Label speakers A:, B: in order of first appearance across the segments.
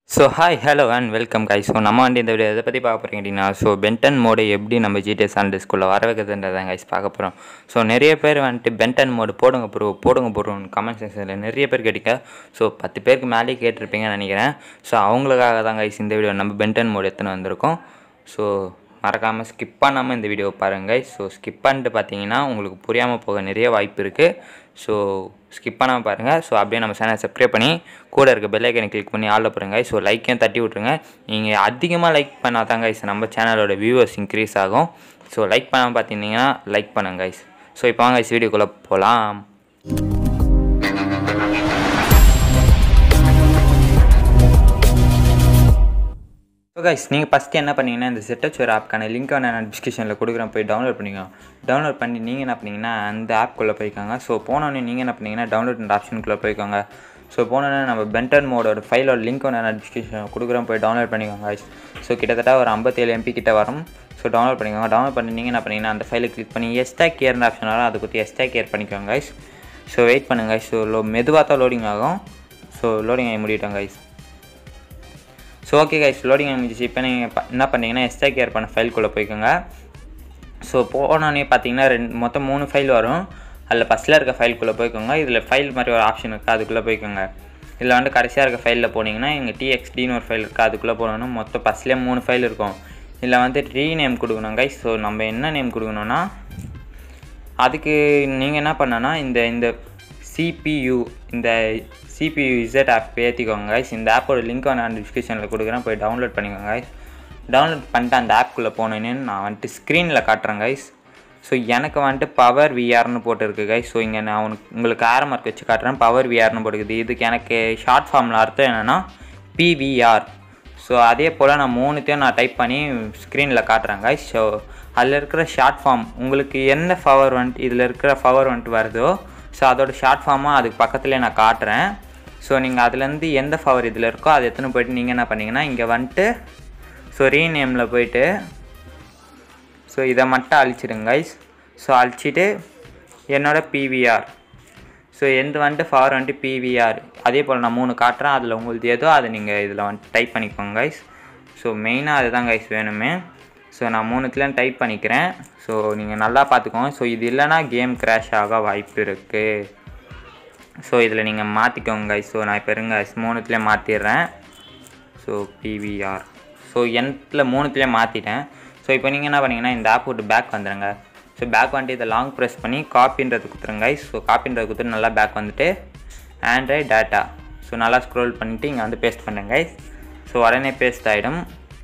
A: So hi hello and welcome guys so நம்ம வந்து இந்த வீடியோ எதை பற்றி பார்க்க போகிறீங்க அப்படின்னா ஸோ பென்டன் மோடு எப்படி நம்ம ஜிடிஎஸ் ஆன் டிஸ்குள்ளே வர வைக்கிறதுன்றதான் கைஸ் பார்க்க போகிறோம் ஸோ நிறைய பேர் வந்துட்டு பென்டன் மோடு போடுங்க ப்ரோ போடுங்க ப்ரோ கமெண்ட் செக்ஷனில் நிறைய பேர் கேட்டீங்க ஸோ பத்து பேருக்கு மேலேயே கேட்டிருப்பீங்கன்னு நினைக்கிறேன் ஸோ அவங்களுக்காக தான் கைஸ் இந்த வீடியோ நம்ம பென்டன் மோடு எத்தனை வந்திருக்கோம் ஸோ மறக்காமல் ஸ்கிப் பண்ணாமல் இந்த வீடியோ பாருங்கள் ஸோ ஸ்கிப் பண்ணிட்டு பார்த்தீங்கன்னா உங்களுக்கு புரியாமல் போக நிறைய வாய்ப்பு இருக்குது ஸோ ஸ்கிப் பண்ணாமல் பாருங்கள் ஸோ அப்படியே நம்ம சேனல் சப்ஸ்கிரைப் பண்ணி கூட இருக்க பெல் ஐக்கனை கிளிக் பண்ணி ஆளில் போடுங்க ஸோ லைக்கையும் தட்டி விட்ருங்க நீங்கள் அதிகமாக லைக் பண்ணால் தான் கைஸ் நம்ம சேனலோட வியூவர்ஸ் இன்க்ரீஸ் ஆகும் ஸோ லைக் பண்ணாமல் பார்த்தீங்கன்னா லைக் பண்ணுங்க கைஸ் ஸோ இப்போ வாங்க கைஸ் வீடியோக்குள்ளே போகலாம் ஸோ கைஸ் நீங்கள் ஃபஸ்ட்டு என்ன பண்ணீங்கன்னா இந்த செட்டச்சோர் ஆப்க்கான லிங்க் நான் டிஸ்கிரிப்ஷனில் கொடுக்குறேன் போய் டவுன்லோட் பண்ணிக்கோங்க டவுன்லோட் பண்ணி நீங்கள் என்ன பண்ணீங்கன்னா அந்த ஆப்குள்ளே போய்க்கோங்க ஸோ போனோடனே நீங்கள் என்ன பண்ணீங்கன்னா டவுன்லோட் ஆப்ஷனுக்குள்ளே போய்க்கோங்க ஸோ போனோடனே நம்ம பென்டன் மோடோட ஃபைலோட லிங்க் நான் டிஸ்கிரிப்ஷன் கொடுக்குறேன் போய் டவுன்லோட் பண்ணிக்கோங்க கைஸ் ஸோ கிட்டத்தட்ட ஒரு ஐம்பத்தேழு எம்பி கிட்ட வரும் ஸோ டவுன்லோட் பண்ணிக்கோங்க டவுன்லோட் பண்ணி நீங்கள் என்ன பண்ணீங்கன்னா அந்த ஃபைலை கிளிக் பண்ணி எஸ்டா கேர்னு ஆப்ஷன் வரும் அதை பற்றி எஸ்டா கேர் பண்ணிக்கோங்க கைஸ் ஸோ வெயிட் பண்ணுங்க ஸோ லோ மெதுவாக தான் லோடிங் ஆகும் ஸோ லோடிங் ஆகி முடிவிட்டோம் guys so okay guys loading ஆகிடுச்சு இப்போ நீங்கள் ப- என்ன பண்ணீங்கன்னா எஸ்டா கேர் பண்ண ஃபைல்குள்ளே போய்க்கோங்க ஸோ போனோடனே பார்த்தீங்கன்னா ரெண்டு மொத்தம் மூணு ஃபைல் வரும் அதில் ஃபஸ்ட்டில் இருக்க ஃபைல்குள்ளே போய்க்கோங்க இதில் ஃபைல் மாதிரி ஒரு ஆப்ஷன் இருக்குது அதுக்குள்ளே போய்க்கோங்க இதில் வந்து கடைசியாக இருக்க ஃபைலில் போனீங்கன்னா இங்கே டிஎக்ஸ்டின்னு ஒரு ஃபைல் இருக்குது அதுக்குள்ளே போனோன்னா மொத்தம் ஃபஸ்ட்லேயே மூணு ஃபைல் இருக்கும் இதில் வந்து ரீநேம் கொடுக்கணும் கைஸ் ஸோ நம்ம என்ன நேம் கொடுக்கணும்னா அதுக்கு நீங்கள் என்ன பண்ணனா இந்த இந்த சிபியு இந்த சிபியு இசட் ஆப் ஏற்றிக்கோங்க guys இந்த ஆப்போட லிங்க் நான் டிஸ்கிரிப்ஷனில் கொடுக்குறேன் போய் டவுன்லோட் பண்ணிக்கோங்க guys டவுன்லோட் பண்ணிட்டு அந்த ஆப்குள்ளே போனேன்னு நான் வந்துட்டு ஸ்க்ரீனில் காட்டுறேன் guys ஸோ எனக்கு வந்துட்டு பவர் விஆர்னு போட்டிருக்கு guys ஸோ இங்கே நான் உனக்கு உங்களுக்கு ஆர மார்க் வச்சு காட்டுறேன் பவர் விஆர்னு போட்டுக்குது இதுக்கு எனக்கு ஷார்ட் ஃபார்மில் அர்த்தம் என்னென்னா பிவிஆர் ஸோ அதே போல் நான் மூணுத்தையும் நான் டைப் பண்ணி ஸ்க்ரீனில் காட்டுறேன் guys ஸோ அதில் இருக்கிற ஷார்ட் ஃபார்ம் உங்களுக்கு என்ன பவர் வந்துட்டு இதில் இருக்கிற பவர் வந்துட்டு வருதோ ஸோ அதோட ஷார்ட் ஃபார்மாக அதுக்கு பக்கத்துலேயே நான் காட்டுறேன் ஸோ நீங்கள் அதுலேருந்து எந்த பவர் இதில் இருக்கோ அதை எடுத்துன்னு போயிட்டு நீங்கள் என்ன பண்ணீங்கன்னா இங்கே வந்துட்டு ஸோ ரீநேமில் போயிட்டு ஸோ இதை மட்டும் அழிச்சிடுங்க கைஸ் ஸோ அழிச்சிட்டு என்னோட பிவிஆர் ஸோ எந்த வந்துட்டு ஃபார் வந்துட்டு பிவிஆர் அதே போல் நான் மூணு காட்டுறேன் அதில் உங்களுக்கு ஏதோ அதை நீங்கள் இதில் வந்துட்டு டைப் பண்ணிக்கோங்க கைஸ் ஸோ மெயினாக அதுதான் கைஸ் வேணுமே ஸோ நான் மூணுத்துலேயும் டைப் பண்ணிக்கிறேன் ஸோ நீங்கள் நல்லா பார்த்துக்கோங்க ஸோ இது இல்லைனா கேம் கிராஷ் ஆக வாய்ப்பு இருக்குது ஸோ இதில் நீங்கள் மாற்றிக்கோங்க கைஸ் ஸோ நான் இப்போ இருங்க மூணுத்துலேயே மாற்றிடுறேன் ஸோ பிவிஆர் ஸோ எண்ணில் மூணுத்துலேயே மாற்றிட்டேன் ஸோ இப்போ நீங்கள் என்ன பண்ணீங்கன்னா இந்த ஆப் விட்டு பேக் வந்துடுங்க ஸோ பேக் வந்துட்டு இதை லாங் ப்ரெஸ் பண்ணி காப்பின்றது கொடுத்துருங்க guys. ஸோ காப்பின்றது கொடுத்துட்டு நல்லா பேக் வந்துட்டு ஆண்ட்ராய்ட் டேட்டா ஸோ நல்லா ஸ்க்ரோல் பண்ணிவிட்டு இங்கே வந்து பேஸ்ட் பண்ணுறேன் guys ஸோ உடனே பேஸ்ட் ஆகிடும்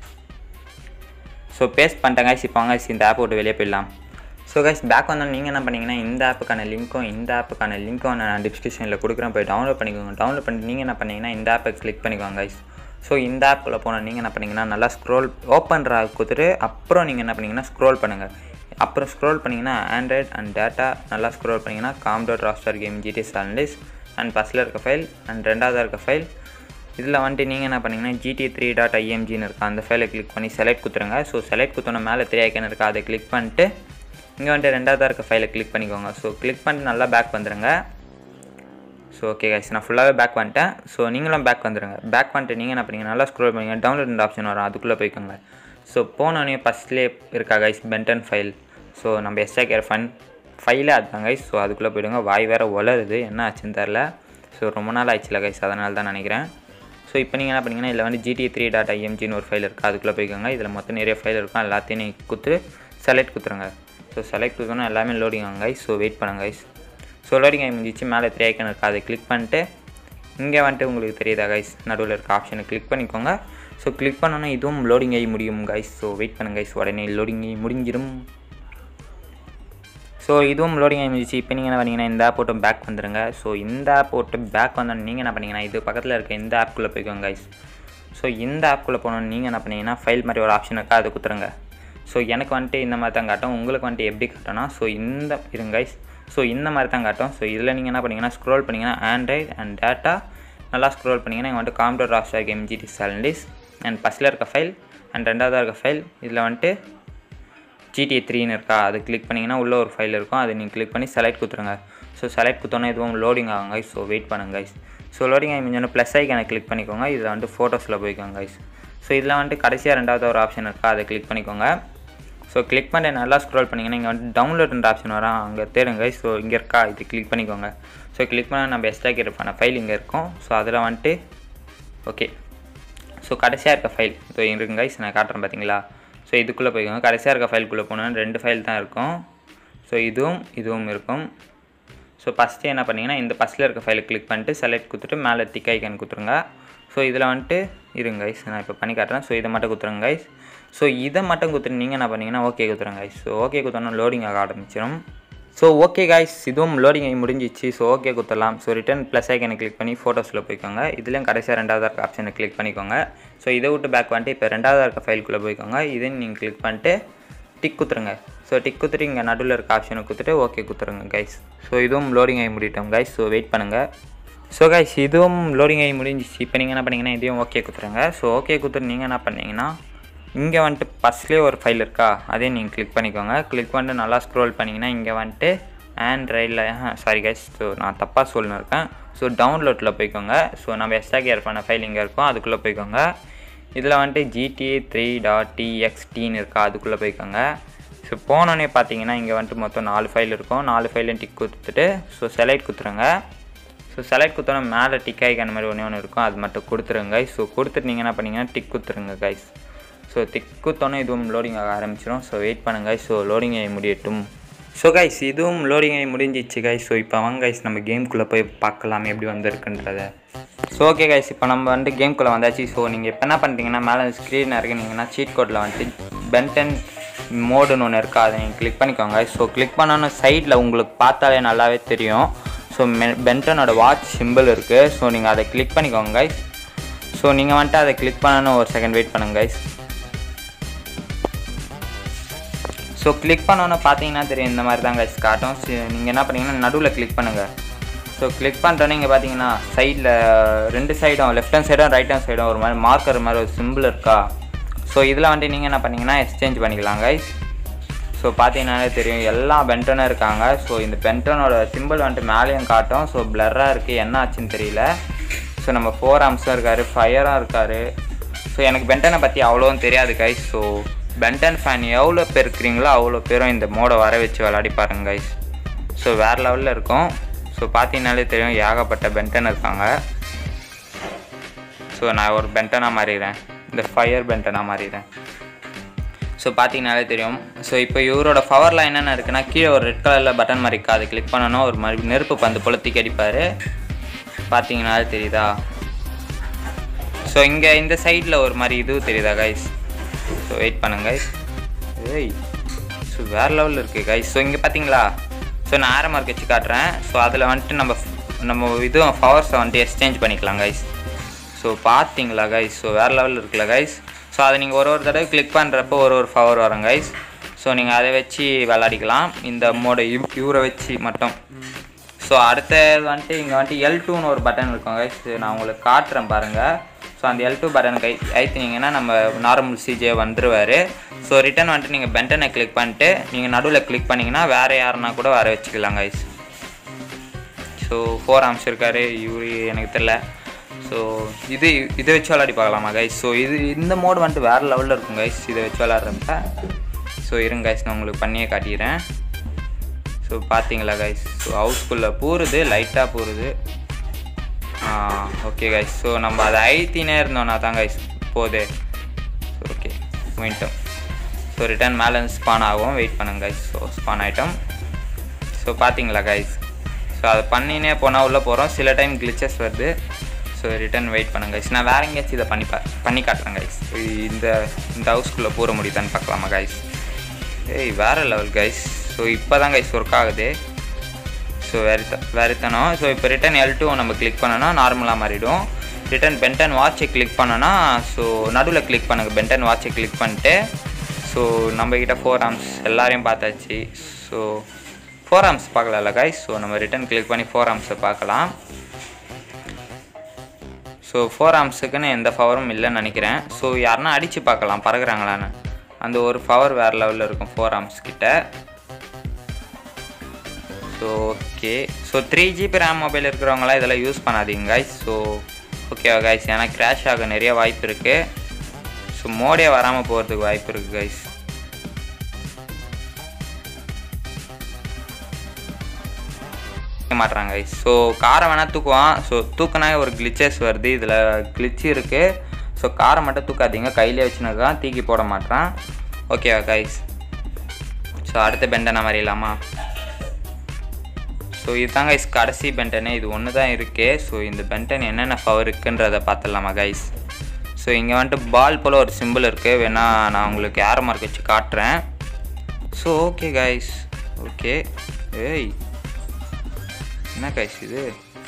A: ஸோ பேஸ்ட் பண்ணிட்டேன் guys இப்போ வாங்க guys இந்த ஆப் விட்டு வெளியே போயிடலாம் ஸோ கைஸ் பேக் வந்தோம் நீங்கள் என்ன பண்ணீங்கன்னா இந்த ஆப்புக்கான லிங்க்கும் இந்த ஆப்புக்கான லிங்க்கும் நான் டிஸ்கிரிப்ஷனில் கொடுக்குறேன் போய் டவுன்லோட் பண்ணிக்கோங்க டவுன்லோட் பண்ணி நீங்கள் என்ன பண்ணீங்கன்னா இந்த ஆப்பை கிளிக் பண்ணிக்கோங்க கைஸ் ஸோ இந்த ஆப்பில் போனால் நீங்கள் என்ன பண்ணீங்கன்னா நல்லா ஸ்க்ரோல் ஓப்பன் கொடுத்துட்டு அப்புறம் நீங்கள் என்ன பண்ணீங்கன்னா ஸ்க்ரோல் பண்ணுங்கள் அப்புறம் ஸ்க்ரோல் பண்ணிங்கன்னா ஆண்ட்ராய்ட் அண்ட் டேட்டா நல்லா ஸ்க்ரோல் பண்ணிங்கன்னா com dot Rockstar game GTS அனலிஸ் அண்ட் ஃபஸ்ட்டில் இருக்க ஃபைல் அண்ட் ரெண்டாவதாக இருக்க ஃபைல் இதில் வந்துட்டு நீங்கள் என்ன பண்ணீங்கன்னா ஜிடி த்ரீ டாட் ஐஎம்ஜின்னு இருக்கா அந்த ஃபைலை கிளிக் பண்ணி செலக்ட் குத்துருங்க ஸோ செலக்ட் குத்தோன மேலே த்ரீ ஐக்கன் இருக்கா அதை கிளிக் பண்ணிட்டு இங்கே வந்துட்டு ரெண்டாவதாக இருக்க ஃபைலை கிளிக் பண்ணிக்கோங்க ஸோ கிளிக் பண்ணிட்டு நல்லா பேக் வந்துடுங்க ஸோ ஓகே கைஸ் நான் ஃபுல்லாகவே பேக் வந்துட்டேன் ஸோ நீங்களும் பேக் வந்துடுங்க பேக் பண்ணிட்டு நீங்கள் என்ன பண்ணீங்க நல்லா ஸ்க்ரோல் பண்ணுங்க டவுன்லோட் ஆப்ஷன் வரும் அதுக்குள்ளே போய்க்கோங்க ஸோ போனோடனே ஃபஸ்ட்லேயே இருக்கா கைஸ் பென்டன் ஃபைல் ஸோ நம்ம எஸ்டா கேர் ஃபன் ஃபைலே அதுதான் கைஸ் ஸோ அதுக்குள்ளே போயிடுங்க வாய் வேறு உலருது என்ன ஆச்சுன்னு தெரில ஸோ ரொம்ப நாள் ஆயிடுச்சுல கைஸ் அதனால தான் நினைக்கிறேன் ஸோ இப்போ நீங்கள் என்ன பண்ணீங்கன்னா இதில் வந்து ஜிடி த்ரீ டாட் ஐஎம்ஜின்னு ஒரு ஃபைல் இருக்குது அதுக்குள்ளே போய்க்கோங்க இதில் மொத்தம் நிறைய ஃபைல் இருக்கும் எல்லாத்தையும் நீங்கள் குத்து செலக்ட் குத்துருங்க ஸோ செலக்ட் குத்தோன்னா எல்லாமே லோடிங் ஆகும் கைஸ் ஸோ வெயிட் பண்ணுங்க கைஸ் ஸோ லோடிங் ஆகி முடிஞ்சிச்சு மேலே த்ரீ ஐக்கன் இருக்குது அதை கிளிக் பண்ணிட்டு இங்கே வந்துட்டு உங்களுக்கு தெரியுதா கைஸ் நடுவில் இருக்க ஆப்ஷனை கிளிக் பண்ணிக்கோங்க ஸோ கிளிக் பண்ணோன்னா இதுவும் லோடிங் ஆகி முடியும் கைஸ் ஸோ வெயிட் பண்ணுங்க கைஸ் உடனே லோடிங் ஆகி முடிஞ்சிடும் ஸோ இதுவும் லோடிங் ஆகி முடிஞ்சிச்சு இப்போ நீங்கள் என்ன பண்ணீங்கன்னா இந்த ஆப் போட்டு பேக் வந்துடுங்க ஸோ இந்த ஆப் போட்டு பேக் வந்தோன்னு நீங்கள் என்ன பண்ணீங்கன்னா இது பக்கத்தில் இருக்க இந்த ஆப்குள்ளே போய்க்கோங்க கைஸ் ஸோ இந்த ஆப்குள்ளே போனோன்னு நீங்கள் என்ன பண்ணீங்கன்னா ஃபைல் மாதிரி ஒரு ஆப்ஷன் இருக்கா அதை குத்துருங்க ஸோ எனக்கு வந்துட்டு இந்த மாதிரி தான் காட்டும் உங்களுக்கு வந்துட்டு எப்படி காட்டும்னா ஸோ இந்த இருங்க கைஸ் ஸோ இந்த மாதிரி தான் காட்டும் ஸோ இதில் நீங்கள் என்ன பண்ணீங்கன்னா ஸ்க்ரோல் பண்ணிங்கன்னா ஆண்ட்ராய்ட் அண்ட் டேட்டா நல்லா ஸ்க்ரோல் பண்ணிங்கன்னா இங்கே வந்துட்டு com dot Rockstar game GT San Andreas and ஃபஸ்ட்டில் இருக்க ஃபைல் அண்ட் ரெண்டாவதாக இருக்க ஃபைல் இதில் வந்துட்டு ஜிடிஏ த்ரீன்னு இருக்கா அது கிளிக் பண்ணிங்கன்னா உள்ளே ஒரு ஃபைல் இருக்கும் அதை நீங்கள் கிளிக் பண்ணி செலக்ட் கொடுத்துருங்க ஸோ செலக்ட் கொடுத்தோன்னே எதுவும் லோடிங் ஆகும் கைஸ் ஸோ வெயிட் பண்ணுங்க கைஸ் ஸோ லோடிங் ஆகி முடிஞ்சோன்னா ப்ளஸ் ஐக்கானை கிளிக் பண்ணிக்கோங்க இதில் வந்துட்டு ஃபோட்டோஸில் போய்க்கோங்க கைஸ் ஸோ இதில் வந்துட்டு கடைசியாக ரெண்டாவது ஒரு ஆப்ஷன் இருக்கா அதை கிளிக் பண்ணிக்கோங்க ஸோ கிளிக் பண்ணி நல்லா ஸ்க்ரோல் பண்ணிங்கன்னா இங்கே வந்துட்டு டவுன்லோடுன்ற ஆப்ஷன் வரும் அங்கே தேடுங்க ஸோ இங்கே இருக்கா இது கிளிக் பண்ணிக்கோங்க ஸோ கிளிக் பண்ணால் நம்ம எக்ஸ்ட்ரா பண்ண ஃபைல் இங்கே இருக்கும் ஸோ அதில் வந்துட்டு ஓகே ஸோ கடைசியாக இருக்க ஃபைல் ஸோ இருங்க கைஸ் நான் காட்டுறேன் பார்த்தீங்களா ஸோ இதுக்குள்ளே போய்க்கோங்க கடைசியாக இருக்க ஃபைலுக்குள்ளே போனால் ரெண்டு ஃபைல் தான் இருக்கும் ஸோ இதுவும் இதுவும் இருக்கும் ஸோ ஃபஸ்ட்டு என்ன பண்ணிங்கன்னா இந்த ஃபஸ்ட்டில் இருக்க ஃபைலை கிளிக் பண்ணிட்டு செலக்ட் கொடுத்துட்டு மேலே டிக் ஐக்கன் கொடுத்துருங்க ஸோ இதில் வந்துட்டு இருங்க கைஸ் நான் இப்போ பண்ணி காட்டுறேன் ஸோ இதை மட்டும் கொடுத்துருங்க கைஸ் ஸோ இதை மட்டும் கொடுத்துட்டு நீங்கள் என்ன பண்ணீங்கன்னா ஓகே கொடுத்துருங்க கைஸ் ஸோ ஓகே கொடுத்தோன்னா லோடிங் ஆக ஆரம்பிச்சிடும் ஸோ ஓகே கைஸ் இதுவும் லோடிங் ஆகி முடிஞ்சிச்சு ஸோ ஓகே கொடுத்துடலாம் ஸோ ரிட்டன் ப்ளஸ் ஐக்கனை கிளிக் பண்ணி ஃபோட்டோஸில் போய்க்கோங்க இதுலேயும் கடைசியாக ரெண்டாவது இருக்க ஆப்ஷனை கிளிக் பண்ணிக்கோங்க ஸோ இதை விட்டு பேக் வந்துட்டு இப்போ ரெண்டாவது இருக்க ஃபைலுக்குள்ளே போய்க்கோங்க இதையும் நீங்கள் கிளிக் பண்ணிட்டு டிக் குத்துருங்க ஸோ டிக் குத்துட்டு இங்கே நடுவில் இருக்க ஆப்ஷனை கொடுத்துட்டு ஓகே குத்துருங்க கைஸ் ஸோ இதுவும் லோடிங் ஆகி முடிட்டோம் கைஸ் ஸோ வெயிட் பண்ணுங்கள் ஸோ கைஸ் இதுவும் லோடிங் ஆகி முடிஞ்சிச்சு இப்போ நீங்கள் என்ன பண்ணீங்கன்னா இதையும் ஓகே குத்துருங்க ஸோ ஓகே குத்துட்டு நீங்கள் என்ன பண்ணீங்கன்னா இங்கே வந்துட்டு ஃபஸ்ட்லேயே ஒரு ஃபைல் இருக்கா அதையும் நீங்கள் கிளிக் பண்ணிக்கோங்க கிளிக் பண்ணிட்டு நல்லா ஸ்க்ரோல் பண்ணிங்கன்னா இங்கே வந்துட்டு ஆண்ட்ராய்டில் சாரி கைஸ் ஸோ நான் தப்பாக சொல்லின்னு இருக்கேன் ஸோ டவுன்லோட்டில் போய்க்கோங்க ஸோ நம்ம எக்ஸ்ட்ரா கேர் பண்ண ஃபைல் இங்கே இருக்கும் அதுக்குள்ளே போய்க்கோங்க இதில் வந்துட்டு ஜிடிஏ த்ரீ டாட் டிஎக்ஸ்டின்னு இருக்கா அதுக்குள்ளே போய்க்கோங்க ஸோ போனோடனே பார்த்தீங்கன்னா இங்கே வந்துட்டு மொத்தம் நாலு ஃபைல் இருக்கும் நாலு ஃபைலையும் டிக் கொடுத்துட்டு ஸோ செலக்ட் கொடுத்துருங்க ஸோ செலக்ட் கொடுத்தோன்னா மேலே டிக் ஐக்கான மாதிரி ஒன்று ஒன்று இருக்கும் அது மட்டும் கொடுத்துருங்க ஸோ கொடுத்துட்டு நீங்கள் என்ன பண்ணீங்கன்னா டிக் கொடுத்துருங்க கைஸ் ஸோ டிக் கொடுத்தோன்னே இதுவும் லோடிங் ஆக ஆரம்பிச்சிடும் ஸோ வெயிட் பண்ணுங்க ஸோ லோடிங் ஆகி முடியட்டும் ஸோ கைஸ் இதுவும் லோடிங் ஆகி முடிஞ்சிச்சு கைஸ் ஸோ இப்போ வாங்க கைஸ் நம்ம கேம்குள்ளே போய் பார்க்கலாம் எப்படி வந்திருக்குன்றத ஸோ ஓகே கைஸ் இப்போ நம்ம வந்துட்டு கேம்குள்ளே வந்தாச்சு ஸோ நீங்கள் இப்போ என்ன பண்ணுறீங்கன்னா மேலே ஸ்க்ரீன் இறக்குனீங்கன்னா சீட் கோட்டில் வந்துட்டு பென்டன் மோடுன்னு ஒன்று இருக்கா அதை நீங்கள் கிளிக் பண்ணிக்கோங்க ஸோ கிளிக் பண்ணோன்னு சைடில் உங்களுக்கு பார்த்தாலே நல்லாவே தெரியும் ஸோ பென்டனோட வாட்ச் சிம்பிள் இருக்குது ஸோ நீங்கள் அதை கிளிக் பண்ணிக்கோங்க கைஸ் ஸோ நீங்கள் வந்துட்டு அதை கிளிக் பண்ணணும் ஒரு செகண்ட் வெயிட் பண்ணுங்க கைஸ் ஸோ கிளிக் பண்ணோன்னு பார்த்தீங்கன்னா தெரியும் இந்த மாதிரி தான் கைஸ் காட்டும் நீங்கள் என்ன பண்ணீங்கன்னா நடுவில் கிளிக் பண்ணுங்கள் ஸோ கிளிக் பண்ணுறோன்னே இங்கே பார்த்தீங்கன்னா சைடில் ரெண்டு சைடும் லெஃப்ட் ஹேண்ட் சைடும் ரைட் ஹேண்ட் சைடும் ஒரு மாதிரி மார்க்கர் மாதிரி ஒரு சிம்பிள் இருக்கா ஸோ இதில் வந்துட்டு நீங்கள் என்ன பண்ணீங்கன்னா எக்ஸ்சேஞ்ச் பண்ணிக்கலாம் கைஸ் ஸோ பார்த்தீங்கன்னாலே தெரியும் எல்லா பென்டனும் இருக்காங்க ஸோ இந்த பென்டனோட சிம்பிள் வந்துட்டு மேலேயும் காட்டும் ஸோ பிளர்ராக இருக்குது என்ன ஆச்சுன்னு தெரியல ஸோ நம்ம ஃபோர் ஆம்ஸும் இருக்கார் ஃபயரும் இருக்கார் ஸோ எனக்கு பென்டனை பற்றி அவ்வளோவும் தெரியாது கைஸ் ஸோ பென்டன் ஃபேன் எவ்வளோ பேர் இருக்கிறீங்களோ அவ்வளோ பேரும் இந்த மோடை வர வச்சு விளையாடி பாருங்க கைஸ் ஸோ வேறு லெவலில் இருக்கும் ஸோ பார்த்தீங்கனாலே தெரியும் ஏகப்பட்ட பென்டன் இருக்காங்க ஸோ நான் ஒரு பென்டனாக மாறிடுறேன் இந்த ஃபயர் பென்டனாக மாறிடுறேன் ஸோ பார்த்தீங்கனாலே தெரியும் ஸோ இப்போ இவரோட பவரில் என்னென்ன இருக்குன்னா கீழே ஒரு ரெட் கலரில் பட்டன் மாதிரி இருக்கா அதை கிளிக் பண்ணணும் ஒரு மாதிரி நெருப்பு பந்து போல தூக்கி அடிப்பார் பார்த்தீங்கனாலே தெரியுதா ஸோ இங்கே இந்த சைடில் ஒரு மாதிரி இதுவும் தெரியுதா கைஸ் ஸோ வெயிட் பண்ணுங்க கைஸ் ஏய் ஸோ வேறு லெவலில் இருக்குது கைஸ் ஸோ இங்கே பார்த்தீங்களா ஸோ நான் ஆரம் மார்க் வச்சு காட்டுறேன் ஸோ அதில் வந்துட்டு நம்ம நம்ம இதுவும் பவர்ஸை வந்துட்டு எக்ஸ்சேஞ்ச் பண்ணிக்கலாம் கைஸ் ஸோ பார்த்தீங்களா கைஸ் ஸோ வேறு லெவலில் இருக்குல்ல கைஸ் ஸோ அதை நீங்கள் ஒரு ஒரு தடவை கிளிக் பண்ணுறப்போ ஒரு ஒரு பவர் வரும் கைஸ் ஸோ நீங்கள் அதை வச்சு விளாடிக்கலாம் இந்த மோட இவ் இவரை வச்சு மட்டும் ஸோ அடுத்த வந்துட்டு இங்கே வந்துட்டு எல் டூன்னு ஒரு பட்டன் இருக்கும் கைஸ் நான் உங்களுக்கு காட்டுறேன் பாருங்கள் ஸோ அந்த எல் டூ பட்டன் கை ஐத்தினீங்கன்னா நம்ம நார்மல் சிஜே வந்துடுவார் ஸோ ரிட்டன் வந்துட்டு நீங்கள் பென்டனை கிளிக் பண்ணிட்டு நீங்கள் நடுவில் கிளிக் பண்ணிங்கன்னா வேறு யாருன்னா கூட வர வச்சுக்கலாம் கைஸ் ஸோ ஃபோர் ஆம்ஸ் இருக்கார் இவரு எனக்கு தெரில ஸோ இது இதை வச்சு விளாடி பார்க்கலாமா கைஸ் ஸோ இது இந்த மோடு வந்துட்டு வேறு லெவலில் இருக்கும் கைஸ் இதை வச்சு விளாட்றப்ப ஸோ இருங்க கைஸ் நான் உங்களுக்கு பண்ணியே காட்டிடுறேன் ஸோ பார்த்தீங்களா கைஸ் ஸோ ஹவுஸ்குள்ளே பூருது லைட்டாக பூருது ஓகே கைஸ் ஸோ நம்ம அதை ஐத்தினே இருந்தோம்னா தான் கைஸ் போதே ஓகே போயிட்டோம் ஸோ ரிட்டர்ன் மேலே ஸ்பான் ஆகும் வெயிட் பண்ணுங்க கைஸ் ஸோ ஸ்பான் ஆகிட்டோம் ஸோ பார்த்தீங்களா கைஸ் ஸோ அதை பண்ணினே போனால் உள்ளே போகிறோம் சில டைம் கிளிச்சஸ் வருது ஸோ ரிட்டர்ன் வெயிட் பண்ணுங்க கைஸ் நான் வேற எங்கேயாச்சும் இதை பண்ணி பா பண்ணி காட்டுறேன் கைஸ் இந்த இந்த ஹவுஸ்குள்ளே பூர முடியுதான்னு பார்க்கலாமா கைஸ் ஏய் வேறு லெவல் கைஸ் ஸோ இப்போ தான் கைஸ் ஒர்க் ஆகுது ஸோ வெறித்த வெறித்தனம் ஸோ இப்போ ரிட்டன் எல் டூ நம்ம கிளிக் பண்ணோன்னா நார்மலாக மாறிடும் ரிட்டன் பென்டன் வாட்சை கிளிக் பண்ணோன்னா ஸோ நடுவில் கிளிக் பண்ணுங்கள் பென்டன் வாட்சை கிளிக் பண்ணிட்டு ஸோ நம்மக்கிட்ட ஃபோர் ஆம்ஸ் எல்லாரையும் பார்த்தாச்சு ஸோ ஃபோர் ஆம்ஸ் பார்க்கலாம்ல கைஸ் ஸோ நம்ம ரிட்டன் கிளிக் பண்ணி ஃபோர் ஆம்ஸை பார்க்கலாம் ஸோ ஃபோர் ஆம்ஸுக்குன்னு எந்த பவரும் இல்லைன்னு நினைக்கிறேன் ஸோ யாருன்னா அடித்து பார்க்கலாம் பறகுறாங்களான்னு அந்த ஒரு பவர் வேறு லெவலில் இருக்கும் ஃபோர் ஆம்ஸ் கிட்ட so okay so three GB RAM mobile இருக்கிறவங்களாம் இதெல்லாம் யூஸ் பண்ணாதீங்க கைஸ் ஸோ ஓகேவா கைஸ் ஏன்னா கிராஷ் ஆக நிறைய வாய்ப்பு இருக்குது ஸோ மோடே வராமல் போகிறதுக்கு வாய்ப்பு இருக்குது கைஸ் மாட்டுறாங்க கைஸ் ஸோ காரை வேணால் தூக்குவான் ஸோ தூக்கினா ஒரு கிளிச்சஸ் வருது இதில் கிளிச் இருக்குது ஸோ காரை மட்டும் தூக்காதீங்க கையிலே வச்சுனாக்கா தூக்கி போட மாட்டான் ஓகேவா கைஸ் ஸோ அடுத்த பெண்டனை வரையலாமா ஸோ இதுதான் கைஸ் கடைசி பென்டனு இது ஒன்று தான் இருக்குது ஸோ இந்த பென்டன் என்னென்ன பவர் இருக்குன்றதை பார்த்துடலாமா கைஸ் ஸோ இங்கே வந்துட்டு பால் போல் ஒரு சிம்பிள் இருக்குது வேணால் நான் உங்களுக்கு ஏர் மார்க் வச்சு காட்டுறேன் ஸோ ஓகே கைஸ் ஓகே ஏய் என்ன கைஸ் இது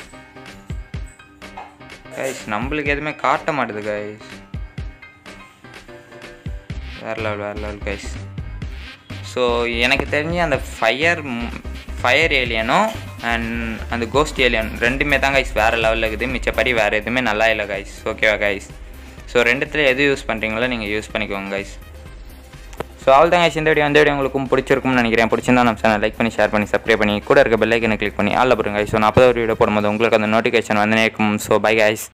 A: கைஸ் நம்மளுக்கு எதுவுமே காட்ட மாட்டுது கைஸ் வேறு லெவல் வேறு லெவல் கைஸ் ஸோ எனக்கு தெரிஞ்சு அந்த ஃபயர் ஃபயர் ஏலியனும் அண்ட் அந்த கோஸ்ட் ஏலியன் ரெண்டுமே தான் கைஸ் வேறு லெவலில் இருக்குது மிச்சப்படி வேறு எதுவுமே நல்லா இல்லை கைஸ் ஓகேவா கைஸ் ஸோ ரெண்டுத்தில் எது யூஸ் பண்ணுறீங்களோ நீங்கள் யூஸ் பண்ணிக்கோங்க கைஸ் ஸோ ஆல் தான் கைஸ் இந்த வீடியோ இந்த வீடியோ உங்களுக்கும் பிடிச்சிருக்கும்னு நினைக்கிறேன் பிடிச்சிருந்தா நம்ம சேனல் லைக் பண்ணி ஷேர் பண்ணி சப்ஸ்கிரைப் பண்ணி கூட இருக்க பெல்லைக்கனை கிளிக் பண்ணி ஆல் போடுங்க ஸோ நான் அப்போ ஒரு வீடியோ போடும்போது உங்களுக்கு அந்த நோட்டிஃபிகேஷன் வந்து இருக்கும் ஸோ பை கைஸ்